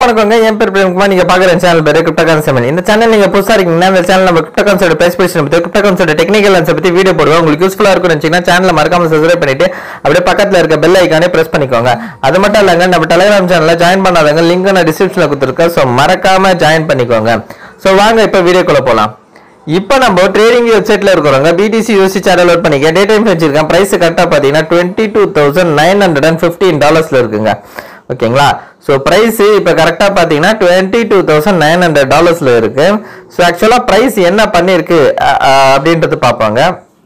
வணக்கங்க என் பேர் பிரேம்குமார் நீங்க பாக்குற சேனல் பேரு கிரிப்டோ கான்செப்ட் இந்த சேனல் நீங்க புதுசா இருக்கீங்கன்னா இந்த சேனல் நம்ம கிரிப்டோ கான்செப்ட் பிரைஸ் பேசி பத்தி கிரிப்டோ கான்செப்ட் டெக்னிக்கல் ஆன்சர் பத்தி வீடியோ போடுவோம் உங்களுக்கு யூஸ்ஃபுல்லா இருக்கும்னு நினைச்சீங்கன்னா சேனலை மறக்காம சப்ஸ்கிரைப் பண்ணிட்டு அப்படியே பக்கத்துல இருக்க பெல் ஐக்கானே பிரஸ் பண்ணிக்கோங்க அது மட்டும் இல்லங்க நம்ம டெலிகிராம் சேனல்ல ஜாயின் பண்ணாதவங்க லிங்க் நான் டிஸ்கிரிப்ஷன்ல கொடுத்துருக்கேன் ஸோ மறக்காம ஜாயின் பண்ணிக்கோங்க ஸோ வாங்க இப்போ வீடியோக்குள்ள போலாம் இப்போ நம்ம ட்ரேடிங் வெப்சைட்ல இருக்கிறவங்க பிடிசி யூசி சேனல் லோட் பண்ணிக்க டே டைம் வச்சிருக்கேன் பிரைஸ் கரெக்டாக பார்த்தீங்கன்னா twenty two thousand nine hundred and fifteen டாலர்ஸ்ல இருக்குங்க ஓகேங்களா ஸோ ப்ரைஸ் இப்போ கரெக்டாக பார்த்தீங்கன்னா twenty two thousand nine hundred டாலர்ஸ்ல இருக்கு ஸோ ஆக்சுவலாக ப்ரைஸ் என்ன பண்ணியிருக்கு அ- அ- அப்படின்றது பார்ப்பாங்க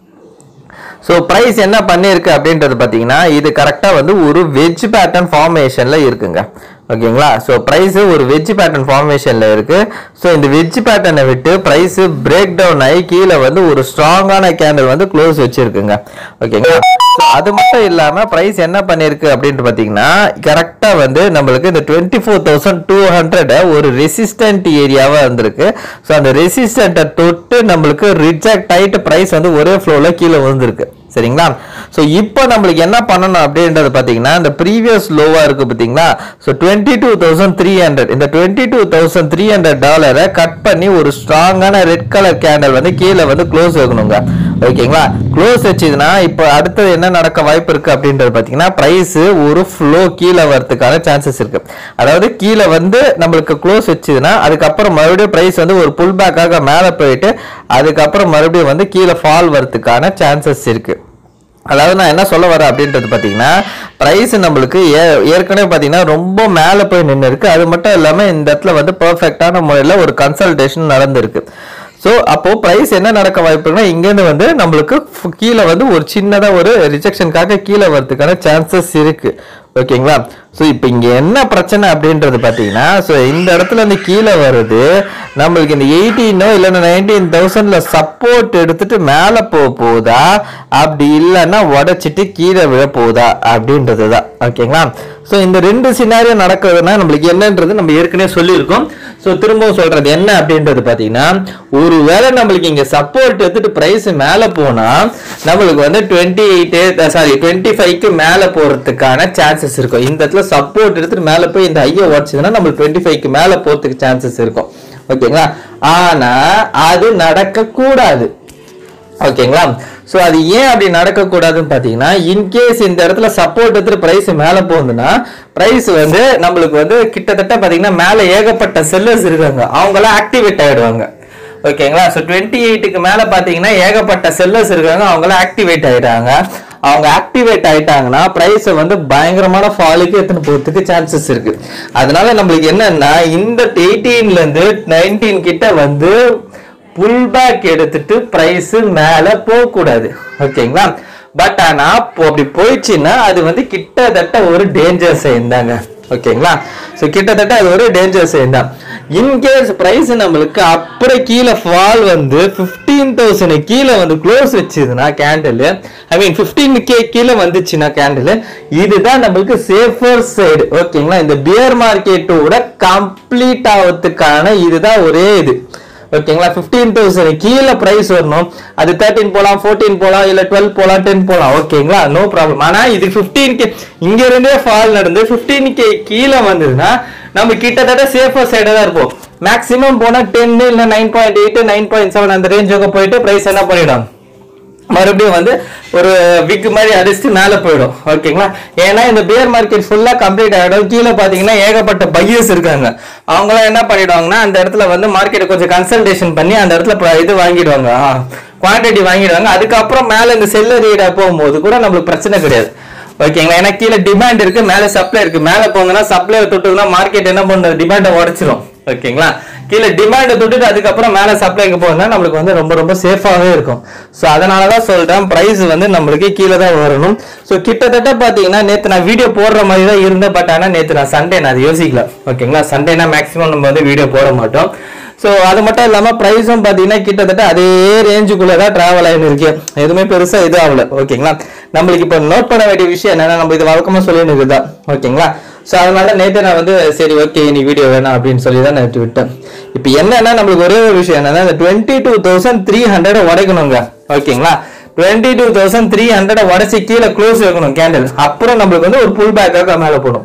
ஸோ ப்ரைஸ் என்ன பண்ணியிருக்கு அப்படின்றது பார்த்தீங்கன்னா இது கரெக்டாக வந்து ஒரு வெஜ் பேட்டர்ன் ஃபார்மேஷனில் இருக்குங்க ஓகேங்களா ஸோ ப்ரைஸ் ஒரு வெஜ் பேட்டர்ன் ஃபார்மேஷனில் இருக்கு ஸோ இந்த வெஜ் பேட்டர்னை விட்டு ப்ரைஸ் பிரேக் டவுன் ஆகி கீழே வந்து ஒரு ஸ்ட்ராங்கான கேண்டில் வந்து க்ளோஸ் வச்சிருக்குங்க ஓகேங்களா ஸோ அது மட்டும் இல்லாமல் ப்ரைஸ் என்ன பண்ணியிருக்கு அப்படின்ட்டு பார்த்தீங்கன்னா கரெக்டாக வந்து நம்மளுக்கு இந்த twenty four thousand two hundred ஒரு ரெசிஸ்டன்ட் ஏரியாவாக இருந்திருக்கு ஸோ அந்த ரெசிஸ்டண்ட்டை தொட்டு நம்மளுக்கு ரிஜெக்ட் ஆயிட்டு ப்ரைஸ் வந்து ஒரே ஃப்ளோவில் கீழே விழுந்திருக்கு சரிங்களா ஸோ இப்போ நம்மளுக்கு என்ன பண்ணணும் அப்படின்றது பார்த்தீங்கன்னா இந்த ப்ரீவியஸ் லோவாக இருக்கு பார்த்தீங்களா so twenty two thousand three hundred இந்த twenty two thousand three hundred டாலரை கட் பண்ணி ஒரு ஸ்ட்ராங்கான ரெட் கலர் கேண்டல் வந்து கீழே வந்து க்ளோஸ் வைக்கணுங்க ஓகேங்களா க்ளோஸ் வச்சதுன்னா இப்போ அடுத்தது என்ன நடக்க வாய்ப்பு இருக்கு அப்படின்றது பார்த்தீங்கன்னா ப்ரைஸ் ஒரு ஃப்ளோ கீழே வரதுக்கான சான்சஸ் இருக்கு அதாவது கீழே வந்து நம்மளுக்கு க்ளோஸ் வச்சதுன்னா அதுக்கப்புறம் மறுபடியும் ப்ரைஸ் வந்து ஒரு புல் பேக்காக மேலே போயிட்டு அதுக்கப்புறம் மறுபடியும் வந்து கீழே ஃபால் வரதுக்கான சான்சஸ் இருக்கு அதாவது நான் என்ன சொல்ல வரேன் அப்படின்றது பார்த்தீங்கன்னா ப்ரைஸ் நம்மளுக்கு ஏ ஏற்கனவே பார்த்தீங்கன்னா ரொம்ப மேலே போய் நின்று இருக்கு அது மட்டும் இல்லாமல் இந்த இடத்துல வந்து பர்ஃபெக்டான முறையில் ஒரு கன்சல்டேஷன் நடந்திருக்கு ஸோ அப்போ ப்ரைஸ் என்ன நடக்க வாய்ப்புனா இங்கேருந்து வந்து நம்மளுக்கு ஃபு- கீழே வந்து ஒரு சின்னதாக ஒரு ரிஜெக்ஷனுக்காக கீழே வரதுக்கான சான்சஸ் இருக்கு ஓகேங்களா ஸோ இப்போ இங்கே என்ன பிரச்சனை அப்படின்றது பார்த்தீங்கன்னா ஸோ இந்த இடத்துல இருந்து கீழே வருது நம்மளுக்கு இந்த எயிட்டீனோ இல்லைன்னா நைன்டீன் தௌசண்ட்ல சப்போர்ட் எடுத்துட்டு மேலே போக போகுதா அப்படி இல்லைன்னா உடைச்சிட்டு கீழே விழ போகுதா அப்படின்றது தான் ஓகேங்களா ஸோ இந்த ரெண்டு சினாரியோ நடக்குதுன்னா நம்மளுக்கு என்னன்றது நம்ம ஏற்கனவே சொல்லியிருக்கோம் ஸோ திரும்பவும் சொல்றது என்ன அப்படின்றது பார்த்தீங்கன்னா ஒருவேளை நம்மளுக்கு இங்கே சப்போர்ட் எடுத்துட்டு ப்ரைஸ் மேலே போனால் நம்மளுக்கு வந்து டுவெண்ட்டி எயிட் சாரி டுவெண்ட்டி ஃபைவ்க்கு மேலே போகிறதுக்கான சான்சஸ் இருக்கும் இந்த இடத்துல சப்போர்ட் எடுத்துட்டு மேலே போய் இந்த ஐயோ உடச்சதுன்னா நம்மளுக்கு டுவெண்ட்டி ஃபைவ்க்கு மேலே போகிறதுக்கு சான்சஸ் இருக்கும் ஓகேங்களா ஆனால் அது நடக்கக்கூடாது ஓகேங்களா ஸோ அது ஏன் அப்படி நடக்கக்கூடாதுன்னு பார்த்தீங்கன்னா இன்கேஸ் இந்த இடத்துல சப்போர்ட் எடுத்துட்டு ப்ரைஸ் மேலே போகுதுன்னா ப்ரைஸ் வந்து நம்மளுக்கு வந்து கிட்டத்தட்ட பார்த்தீங்கன்னா மேலே ஏகப்பட்ட செல்லர்ஸ் இருக்காங்க அவங்களாம் ஆக்டிவேட் ஆயிடுவாங்க ஓகேங்களா ஸோ டுவெண்ட்டி எயிட்டுக்கு மேலே பார்த்தீங்கன்னா ஏகப்பட்ட செல்லர்ஸ் இருக்காங்க அவங்களாம் ஆக்டிவேட் ஆயிட்டாங்க அவங்க ஆக்டிவேட் ஆயிட்டாங்கன்னா ப்ரைஸை வந்து பயங்கரமான ஃபாலுக்கு எடுத்துன்னு போகிறதுக்கு சான்சஸ் இருக்கு அதனால நம்மளுக்கு என்னன்னா இந்த எயிட்டீன்ல இருந்து நைன்டீன் கிட்ட வந்து புல் பேக் எடுத்துட்டு பிரைஸ் மேல போக கூடாது ஓகேங்களா பட் ஆனா இப்போ அப்படி போயிடுச்சுன்னா அது வந்து கிட்டத்தட்ட ஒரு டேஞ்சர் சைன் தாங்க ஓகேங்களா ஸோ கிட்டத்தட்ட அது ஒரு டேஞ்சர் சைன் தான் இன்கேஸ் பிரைஸ் நம்மளுக்கு அப்புறம் கீழே ஃபால் வந்து ஃபிஃப்டீன் தௌசண்ட் கீழே வந்து க்ளோஸ் வச்சுதுன்னா candle I mean fifteen K கீழே வந்துச்சுன்னா கேண்டில் இதுதான் நம்மளுக்கு சேஃபர் சைடு ஓகேங்களா இந்த பியர் மார்க்கெட்டோட கம்ப்ளீட் ஆகிறதுக்கான இதுதான் ஒரே இது ஓகேங்களா ஃபிஃப்டீன் தௌசண்ட் கீழே ப்ரைஸ் வரணும் அது தேர்ட்டின் போகலாம் ஃபோர்டீன் போகலாம் இல்லை டுவெல் போகலாம் டென் போகலாம் ஓகேங்களா நோ ப்ராப்ளம் ஆனால் இது ஃபிஃப்டீன் கே இங்க இருந்தே ஃபால் நடந்து ஃபிஃப்டீன் கே கீழே வந்ததுன்னா நம்ம கிட்டத்தட்ட சேஃபர் சைடாக தான் இருப்போம் மேக்ஸிமம் போனால் டென் இல்லை nine point eight nine point seven அந்த ரேஞ்சுக்கு போயிட்டு ப்ரைஸ் என்ன பண்ணிடும் மறுபடியும் வந்து ஒரு விக் மாதிரி அடிச்சுட்டு மேலே போயிடும் ஓகேங்களா ஏன்னா இந்த பியர் மார்க்கெட் ஃபுல்லாக கம்ப்ளீட் ஆகிடும் கீழே பார்த்தீங்கன்னா ஏகப்பட்ட பையர்ஸ் இருக்காங்க அவங்களாம் என்ன பண்ணிடுவாங்கன்னா அந்த இடத்துல வந்து மார்க்கெட்டை கொஞ்சம் கன்சல்டேஷன் பண்ணி அந்த இடத்துல ப- இது வாங்கிடுவாங்க குவான்டிட்டி வாங்கிடுவாங்க அதுக்கப்புறம் மேலே இந்த செல்லர் ரீடா போகும்போது கூட நம்மளுக்கு பிரச்சனை கிடையாது ஓகேங்களா ஏன்னா கீழே டிமாண்ட் இருக்கு மேலே சப்ளை இருக்கு மேலே போங்கன்னா சப்ளை தொட்டுதுன்னா மார்க்கெட் என்ன பண்ணுறது டிமாண்டை உடச்சிரும் ஓகேங்களா கீழே டிமாண்டை தொட்டுட்டு அதுக்கப்புறம் மேலே சப்ளைக்கு போகுதுன்னா நம்மளுக்கு வந்து ரொம்ப ரொம்ப சேஃபாகவே இருக்கும் ஸோ அதனால தான் சொல்கிறேன் ப்ரைஸ் வந்து நம்மளுக்கு கீழே தான் வரணும் ஸோ கிட்டத்தட்ட பார்த்தீங்கன்னா நேற்று நான் வீடியோ போடுற மாதிரி தான் இருந்தேன் பட் ஆனால் நேற்று நான் சண்டே நான் அது யோசிக்கல ஓகேங்களா சண்டேனா மேக்ஸிமம் நம்ம வந்து வீடியோ போட மாட்டோம் ஸோ அது மட்டும் இல்லாமல் ப்ரைஸும் பார்த்தீங்கன்னா கிட்டத்தட்ட அதே ரேஞ்சுக்குள்ளே தான் ட்ராவல் ஆகின்னு இருக்கு எதுவுமே பெருசாக இது ஆகல ஓகேங்களா நம்மளுக்கு இப்போ நோட் பண்ண வேண்டிய விஷயம் என்னன்னா நம்ம இது வழக்கமாக சொல்லின்னு இருக்குதா ஓகேங்களா ஸோ அதனால நேற்று நான் வந்து சரி ஓகே நீ வீடியோ வேணாம் அப்படின்னு சொல்லி தான் நேற்று விட்டேன் இப்போ என்னன்னா நம்மளுக்கு ஒரே ஒரு விஷயம் என்னன்னா இந்த twenty two thousand three hundred உடைக்கணுங்க ஓகேங்களா twenty two thousand three hundred உடச்சி கீழே க்ளோஸ் வைக்கணும் கேண்டில் அப்புறம் நம்மளுக்கு வந்து ஒரு புல் பேக்காக மேலே போடும்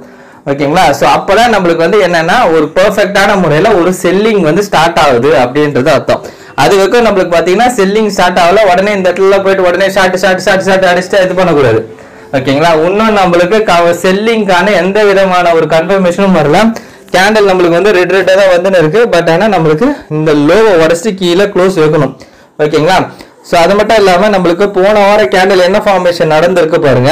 ஓகேங்களா ஸோ அப்பதான் நம்மளுக்கு வந்து என்னன்னா ஒரு பெர்ஃபெக்டான முறையில ஒரு செல்லிங் வந்து ஸ்டார்ட் ஆகுது அப்படின்றது அர்த்தம் அது வரைக்கும் நம்மளுக்கு பாத்தீங்கன்னா செல்லிங் ஸ்டார்ட் ஆகல உடனே இந்த இடத்துல போயிட்டு உடனே ஷார்ட் ஷார்ட் ஷார்ட் ஷார்ட் அடிச்சுட்டு இது பண்ணக்கூடாது ஓகேங்களா இன்னும் நம்மளுக்கு செல்லிங்கான எந்த விதமான ஒரு கன்ஃபர்மேஷனும் வரல கேண்டில் நம்மளுக்கு வந்து ரெட் ரெட்டாக தான் வந்துன்னு இருக்கு பட் ஆனால் நம்மளுக்கு இந்த லோவை உடச்சிட்டு கீழே க்ளோஸ் வைக்கணும் ஓகேங்களா ஸோ அது மட்டும் இல்லாமல் நம்மளுக்கு போன வாரம் கேண்டில் என்ன ஃபார்மேஷன் நடந்திருக்கு பாருங்க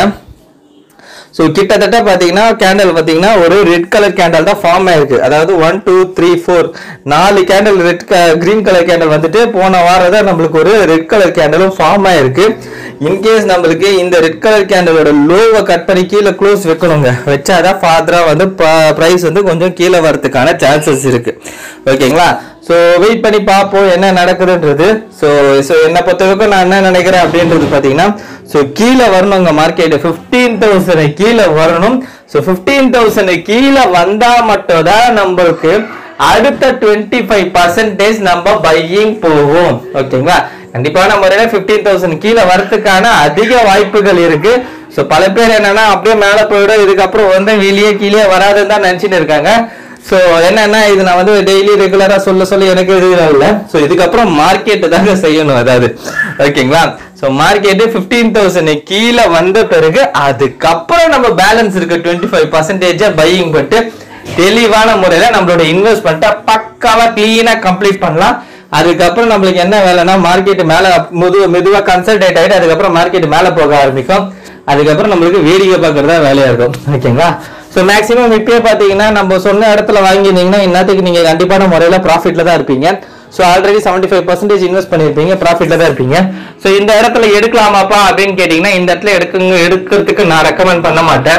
ஸோ கிட்டத்தட்ட பார்த்தீங்கன்னா கேண்டில் பார்த்தீங்கன்னா ஒரு ரெட் கலர் கேண்டில் தான் ஃபார்ம் ஆயிருக்கு அதாவது ஒன் டூ த்ரீ ஃபோர் நாலு candle red green colour candle வந்துட்டு போன வாரம் தான் நம்மளுக்கு ஒரு ரெட் கலர் கேண்டலும் ஃபார்ம் ஆயிருக்கு இன்கேஸ் நம்மளுக்கு இந்த ரெட் கலர் கேண்டலோட லோவை கட் பண்ணி கீழே க்ளோஸ் வைக்கணுங்க வச்சாதான் ஃபாதராக வந்து ப்ரைஸ் வந்து கொஞ்சம் கீழே வரதுக்கான சான்சஸ் இருக்கு ஓகேங்களா ஸோ வெயிட் பண்ணி பார்ப்போம் என்ன நடக்குதுன்றது ஸோ ஸோ என்னை பொறுத்த வரைக்கும் நான் என்ன நினைக்கிறேன் அப்படின்றது பார்த்தீங்கன்னா ஸோ கீழே வரணுங்க மார்க்கெட் ஃபிஃப்டீன் தௌசண்ட் கீழே வரணும் ஸோ ஃபிஃப்டீன் தௌசண்ட் கீழே வந்தா மட்டும் தான் நம்மளுக்கு அடுத்த டுவெண்ட்டி ஃபைவ் பர்சன்டேஜ் நம்ம பையிங் போவோம் ஓகேங்களா கண்டிப்பான முறையில ஃபிஃப்டீன் தௌசண்ட் கீழே வரதுக்கான அதிக வாய்ப்புகள் இருக்கு ஸோ பல பேர் என்னன்னா அப்படியே மேலே போயிடும் இதுக்கப்புறம் வந்து வெளியே கீழே வராதுன்னு தான் நினச்சிட்டு இருக்காங்க ஸோ என்னன்னா இது நான் வந்து டெய்லி ரெகுலரா சொல்ல சொல்லி எனக்கு இது இல்லை ஸோ இதுக்கப்புறம் மார்க்கெட் தாங்க செய்யணும் அதாவது ஓகேங்களா ஸோ மார்க்கெட்டு ஃபிஃப்டீன் தௌசண்ட் கீழே வந்த பிறகு அதுக்கப்புறம் நம்ம பேலன்ஸ் இருக்கு டுவெண்ட்டி ஃபைவ் பர்சன்டேஜா பையிங் பட்டு தெளிவான முறையில நம்மளோட இன்வெஸ்ட்மெண்ட்டை பக்காவா கிளீனா கம்ப்ளீட் பண்ணலாம் அதுக்கப்புறம் நம்மளுக்கு என்ன வேலைன்னா மார்க்கெட் மேல மெது மெதுவா கன்சல்டேட் ஆயிட்டு அதுக்கப்புறம் மார்க்கெட் மேல போக ஆரம்பிக்கும் அதுக்கப்புறம் நம்மளுக்கு வேடிக்கை பார்க்கறதா வேலையா இருக்கும் ஓகேங்களா ஸோ மேக்ஸிமம் இப்பயே பார்த்தீங்கன்னா நம்ம சொன்ன இடத்துல வாங்கியிருந்தீங்கன்னா இன்னத்துக்கு நீங்க கண்டிப்பான முறையில ப்ராஃபிட்ல தான் இருப்பீங்க so already seventy five percentage invest பண்ணியிருப்பீங்க ப்ராஃபிட்ல தான் இருப்பீங்க ஸோ இந்த இடத்துல எடுக்கலாமாப்பா அப்படின்னு கேட்டிங்கன்னா இந்த இடத்துல எடுக்குங்க எடுக்கிறதுக்கு நான் ரெக்கமெண்ட் பண்ண மாட்டேன்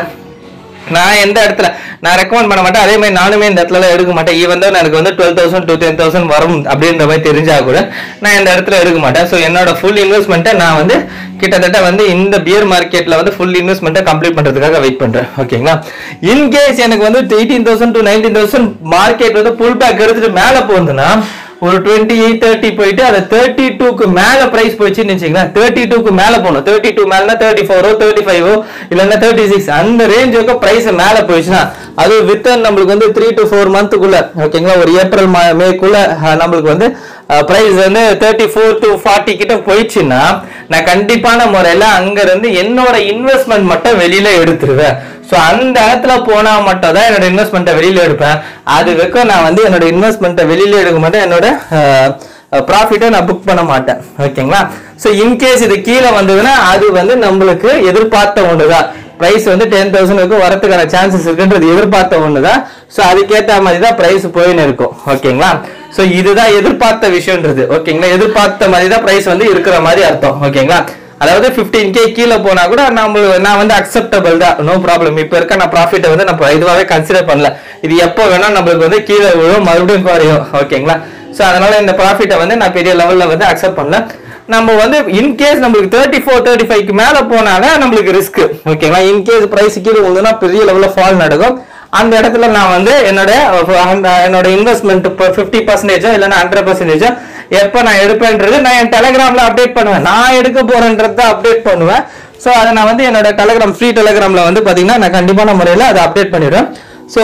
நான் எந்த இடத்துல நான் ரெக்கமெண்ட் பண்ண மாட்டேன் அதே மாதிரி நானுமே இந்த இடத்துல எடுக்க மாட்டேன் ஈவன் தான் எனக்கு வந்து twelve thousand to ten thousand வரும் அப்படின்ற மாதிரி தெரிஞ்சா கூட நான் இந்த இடத்துல எடுக்க மாட்டேன் ஸோ என்னோட ஃபுல் இன்வெஸ்ட்மெண்ட்டை நான் வந்து கிட்டத்தட்ட வந்து இந்த பியர் மார்க்கெட்ல வந்து ஃபுல் இன்வெஸ்ட்மெண்ட்டை கம்ப்ளீட் பண்றதுக்காக வெயிட் பண்றேன் ஓகேங்களா இன்கேஸ் எனக்கு வந்து eighteen thousand to nineteen thousand market வந்து புல் பேக் எடுத்துட்டு மேலே போகுதுன்னா ஒரு டுவெண்ட்டி எயிட் தேர்ட்டி போயிட்டு அது தேர்ட்டி டூக்கு மேல பிரைஸ் போயிடுச்சுன்னு வச்சுங்களேன் தேர்ட்டி டூக்கு மேல போகணும் தேர்ட்டி டூ மேலனா தேர்ட்டி ஃபோரோ தேர்ட்டி ஃபைவோ இல்லைன்னா தேர்ட்டி சிக்ஸ் அந்த ரேஞ்சுக்கு பிரைஸ் மேல போயிடுச்சுன்னா அது வித்தன் நம்மளுக்கு வந்து த்ரீ டு ஃபோர் மந்த்துக்குள்ள ஓகேங்களா ஒரு ஏப்ரல் மேக்குள்ள நம்மளுக்கு வந்து பிரைஸ் வந்து தேர்ட்டி ஃபோர் டு ஃபார்ட்டி கிட்ட போயிடுச்சுன்னா நான் கண்டிப்பான முறையில அங்க இருந்து என்னோட இன்வெஸ்ட்மெண்ட் மட்டும் வெளியில எடுத்துருவேன் ஸோ அந்த இடத்துல போனா மட்டும் தான் என்னோட இன்வெஸ்ட்மெண்ட்டை வெளியில எடுப்பேன் அது வரைக்கும் நான் வந்து என்னோட இன்வெஸ்ட்மெண்ட்டை வெளியில எடுக்க மாட்டேன் என்னோட ப்ராஃபிட்டை நான் புக் பண்ண மாட்டேன் ஓகேங்களா ஸோ இன்கேஸ் இது கீழே வந்ததுன்னா அது வந்து நம்மளுக்கு எதிர்பார்த்த ஒன்றுதான் ப்ரைஸ் வந்து டென் தௌசண்ட்க்கு வரதுக்கான சான்சஸ் இருக்குன்றது எதிர்பார்த்த ஒண்ணுதான் ஸோ அதுக்கேற்ற மாதிரி தான் ப்ரைஸ் போயின்னு இருக்கும் ஓகேங்களா ஸோ இதுதான் எதிர்பார்த்த விஷயம்ன்றது ஓகேங்களா எதிர்பார்த்த மாதிரி தான் ப்ரைஸ் வந்து இருக்கிற மாதிரி அர்த்தம் ஓகேங்களா அதாவது 15k கே கீழே போனா கூட நம்ம நான் வந்து அக்செப்டபிள் தான் நோ ப்ராப்ளம் இப்போ இருக்க நான் ப்ராஃபிட்டை வந்து நான் இதுவாகவே கன்சிடர் பண்ணல இது எப்போ வேணா நம்மளுக்கு வந்து கீழே விழும் மறுபடியும் குறையும் ஓகேங்களா ஸோ அதனால இந்த ப்ராஃபிட்டை வந்து நான் பெரிய லெவலில் வந்து அக்செப்ட் பண்ணல நம்ம வந்து இன்கேஸ் நம்மளுக்கு தேர்ட்டி ஃபோர் தேர்ட்டி ஃபைவ்க்கு மேலே போனாலும் நம்மளுக்கு ரிஸ்க் ஓகேங்களா இன்கேஸ் ப்ரைஸ் கீழே விழுந்துன்னா பெரிய லெவலில் ஃபால் நடக்கும் அந்த இடத்துல நான் வந்து என்னோட அந்த- என்னோட இன்வெஸ்ட்மெண்ட் இப்போ ஃபிஃப்டி பர்சன்டேஜோ இல்லைன்னா ஹண்ட்ரட் பர்சன்டேஜோ எப்போ நான் எடுப்பேன்றது நான் என் டெலகிராம்ல அப்டேட் பண்ணுவேன் நான் எடுக்க போறேன்றத அப்டேட் பண்ணுவேன் ஸோ அதை நான் வந்து என்னோட டெலகிராம் ஃப்ரீ டெலகிராம்ல வந்து பார்த்தீங்கன்னா நான் கண்டிப்பான முறையில் அதை அப்டேட் பண்ணிடுவேன் ஸோ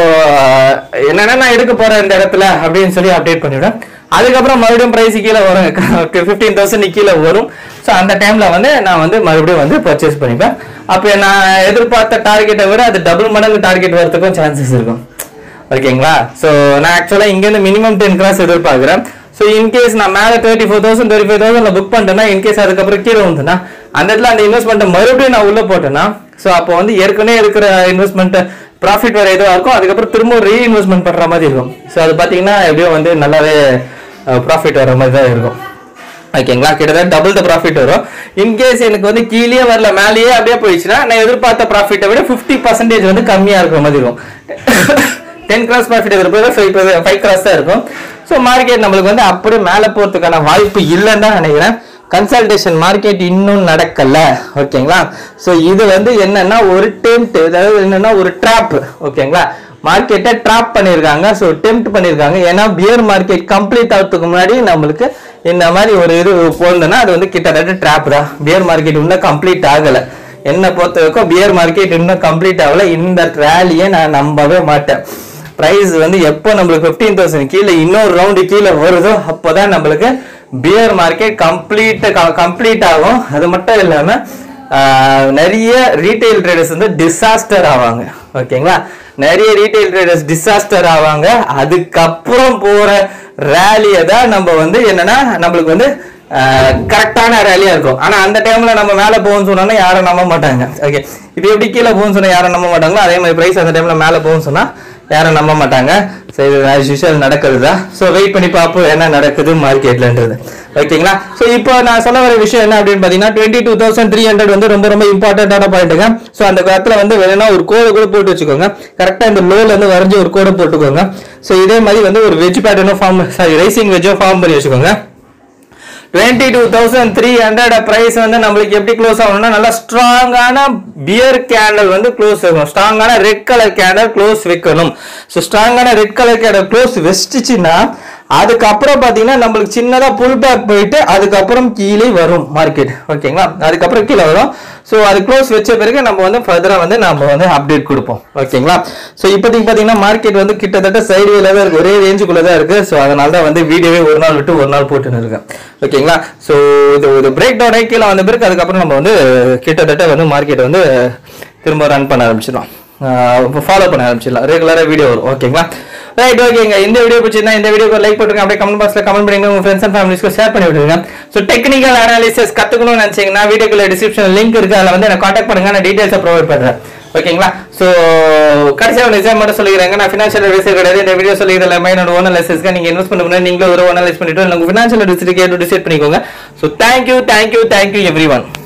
என்னென்ன நான் எடுக்க போறேன் இந்த இடத்துல அப்படின்னு சொல்லி அப்டேட் பண்ணிவிடுவேன் அதுக்கப்புறம் மறுபடியும் பிரைஸ் கீழே வரும் ஃபிஃப்டீன் தௌசண்ட் கீழே வரும் ஸோ அந்த டைம்ல வந்து நான் வந்து மறுபடியும் வந்து பர்ச்சேஸ் பண்ணிப்பேன் அப்போ நான் எதிர்பார்த்த டார்கெட்டை விட அது டபுள் மடங்கு டார்கெட் வரதுக்கும் சான்சஸ் இருக்கும் ஓகேங்களா ஸோ நான் ஆக்சுவலாக இங்கேருந்து மினிமம் டென் கிராஸ் எதிர்பார்க்குறேன் ஸோ இன்கேஸ் நான் மேலே thirty four thousand thirty five thousand book பண்ணிட்டேன்னா இன்கேஸ் அதுக்கப்புறம் கீழே வந்துன்னா அந்த இடத்துல அந்த இன்வெஸ்ட்மெண்ட்டை மறுபடியும் நான் உள்ளே போட்டேன்னா ஸோ அப்போ வந்து ஏற்கனவே இருக்கிற இன்வெஸ்ட்மெண்ட் ப்ராஃபிட் வேறு எதுவாக இருக்கும் அதுக்கப்புறம் திரும்ப ரீ இன்வெஸ்ட்மெண்ட் பண்ணுற மாதிரி இருக்கும் ஸோ அது பார்த்தீங்கன்னா எப்படியோ வந்து நல்லாவே ப்ராஃபிட் வர மாதிரி தான் இருக்கும் ஓகேங்களா கிட்டத்தட்ட டபுள் த ப்ராஃபிட் வரும் இன்கேஸ் எனக்கு வந்து கீழே வரல மேலேயே அப்படியே போயிடுச்சுன்னா நான் எதிர்பார்த்த ப்ராஃபிட்டை விட ஃபிஃப்டி பர்சன்டேஜ் வந்து கம்மியாக இருக்கிற மாதிரி இருக்கும் டென் கிராஸ் ப்ராஃபிட் எதிர்ப்பு ஃபைவ் ஃபைவ் கிராஸ் தான் இருக்கும் ஸோ மார்க்கெட் நம்மளுக்கு வந்து அப்படியே மேலே போகிறதுக்கான வாய்ப்பு இல்லைன்னு தான் நினைக்கிறேன் கன்சல்டேஷன் மார்க்கெட் இன்னும் நடக்கல ஓகேங்களா ஸோ இது வந்து என்னன்னா ஒரு டெம்ட் அதாவது என்னன்னா ஒரு ட்ராப் ஓகேங்களா மார்க்கெட்டை ட்ராப் பண்ணியிருக்காங்க ஸோ டெம்ட் பண்ணியிருக்காங்க ஏன்னா பியர் மார்க்கெட் கம்ப்ளீட் ஆகிறதுக்கு முன்னாடி நம்மளுக்கு இந்த மாதிரி ஒரு இது போனதுன்னா அது வந்து கிட்டத்தட்ட ட்ராப் தான் பியர் மார்க்கெட் இன்னும் கம்ப்ளீட் ஆகலை என்னை பொறுத்த வரைக்கும் பியர் மார்க்கெட் இன்னும் கம்ப்ளீட் ஆகல இந்த ரேலியை நான் நம்பவே மாட்டேன் பிரைஸ் வந்து எப்போ நம்மளுக்கு ஃபிஃப்டீன் தௌசண்ட் கீழே இன்னொரு ரவுண்டு கீழே வருதோ அப்போதான் நம்மளுக்கு பியர் மார்க்கெட் கம்ப்ளீட் கம்ப்ளீட் ஆகும் அது மட்டும் இல்லாமல் ஆஹ் நிறைய ரீட்டைல் ட்ரேடர்ஸ் வந்து டிசாஸ்டர் ஆவாங்க ஓகேங்களா நிறைய ரீட்டைல் ட்ரேடர்ஸ் டிசாஸ்டர் ஆவாங்க அதுக்கப்புறம் போற ரேலியை தான் நம்ம வந்து என்னன்னா நம்மளுக்கு வந்து கரெக்டான ரேலியா இருக்கும் ஆனா அந்த டைம்ல நம்ம மேல போகும்னு சொன்னோம்னா யாரும் நம்ப மாட்டாங்க ஓகே இப்போ எப்படி கீழே போகும்னு சொன்னா யாரும் நம்ப மாட்டாங்களோ அதே மாதிரி பிரைஸ் அந்த டைம்ல மேல போகும்னு சொன்னா யாரும் நம்ப மாட்டாங்க ஸோ இது ஆஸ் யூஷுவல் நடக்கிறது தான் ஸோ வெயிட் பண்ணி பார்ப்போம் என்ன நடக்குது மார்க்கெட்லன்றது ஓகேங்களா ஸோ இப்போ நான் சொல்ல வர விஷயம் என்ன அப்படின்னு பார்த்தீங்கன்னா twenty two thousand three hundred வந்து ரொம்ப ரொம்ப இம்பார்ட்டண்ட்டான பாயிண்ட்டுங்க ஸோ அந்த இடத்துல வந்து வேணும்னா ஒரு கோடு கூட போட்டு வச்சுக்கோங்க கரெக்டாக இந்த லோல இருந்து வரைஞ்சி ஒரு கோடை போட்டுக்கோங்க ஸோ இதே மாதிரி வந்து ஒரு வெஜ் பேட்டர்னும் ஃபார்ம் சாரி ரைசிங் வெஜ்ஜோ ஃபார்ம் பண்ணி வச்சுக்கோங்க twenty two thousand three hundred price வந்து நம்மளுக்கு எப்படி க்ளோஸ் ஆகணும்னா நல்லா ஸ்ட்ராங்கான பியர் கேண்டல் வந்து க்ளோஸ் ஆகணும் ஸ்ட்ராங்கான ரெட் கலர் கேண்டல் க்ளோஸ் வைக்கணும் ஸோ ஸ்ட்ராங்கான ரெட் கலர் கேண்டல் க்ளோஸ் வச்சுச்சுன்னா அதுக்கப்புறம் பார்த்தீங்கன்னா நம்மளுக்கு சின்னதாக புல் பேக் போயிட்டு அதுக்கப்புறம் கீழே வரும் மார்க்கெட் ஓகேங்களா அதுக்கப்புறம் கீழே வரும் ஸோ அது க்ளோஸ் வச்ச பிறகு நம்ம வந்து ஃபர்தராக வந்து நம்ம வந்து அப்டேட் கொடுப்போம் ஓகேங்களா ஸோ இப்போதைக்கு பார்த்தீங்கன்னா மார்க்கெட் வந்து கிட்டத்தட்ட சைடுவேல தான் இருக்கு ஒரே ரேஞ்சுக்குள்ளே தான் இருக்கு ஸோ அதனால தான் வந்து வீடியோவே ஒரு நாள் விட்டு ஒரு நாள் போட்டுன்னு இருக்கேன் ஓகேங்களா ஸோ இது ஒரு பிரேக் டவுன் ஆகி கீழே வந்த பிறகு அதுக்கப்புறம் நம்ம வந்து கிட்டத்தட்ட வந்து மார்க்கெட் வந்து திரும்ப ரன் பண்ண ஆரம்பிச்சிடலாம் ஃபாலோ பண்ண ஆரம்பிச்சிடலாம் ரெகுலராக வீடியோ வரும் ஓகேங்களா ரைட் ஓகேங்க இந்த வீடியோ பிடிச்சிருந்தா இந்த வீடியோக்கு லைக் போட்டுருங்க அப்படியே கமெண்ட் பாக்ஸ்ல கமெண்ட் பண்ணுங்க உங்க ஃப்ரெண்ட்ஸ் அண்ட் ஃபேமிலிஸ்க்கு ஷேர் பண்ணி விடுங்க ஸோ டெக்னிக்கல் அனாலிசிஸ் கத்துக்கணும்னு நினைச்சீங்கன்னா வீடியோக்குள்ள டிஸ்கிரிப்ஷன் லிங்க் இருக்கு அதில் வந்து என்ன காண்டாக்ட் பண்ணுங்க நான் டீடைல்ஸை ப்ரொவைட் பண்றேன் ஓகேங்களா ஸோ கடைசியாக ஒரு நிஜம் மட்டும் சொல்லிக்கிறேங்க நான் ஃபினான்ஷியல் அட்வைசர் கிடையாது இந்த வீடியோ சொல்லிக்கிற எல்லாமே என்னோட ஓன் அனாலிசிஸ்க்கு நீங்க இன்வெஸ்ட் பண்ண முன்னாடி நீங்களும் ஒரு ஓன் அனாலிஸ் பண்ணிட்டு உங்க ஃபினான்ஷியல் அட்வைசர் கேட்டு டிசைட் பண்ணிக்கோங்க so thank you thank you thank you every one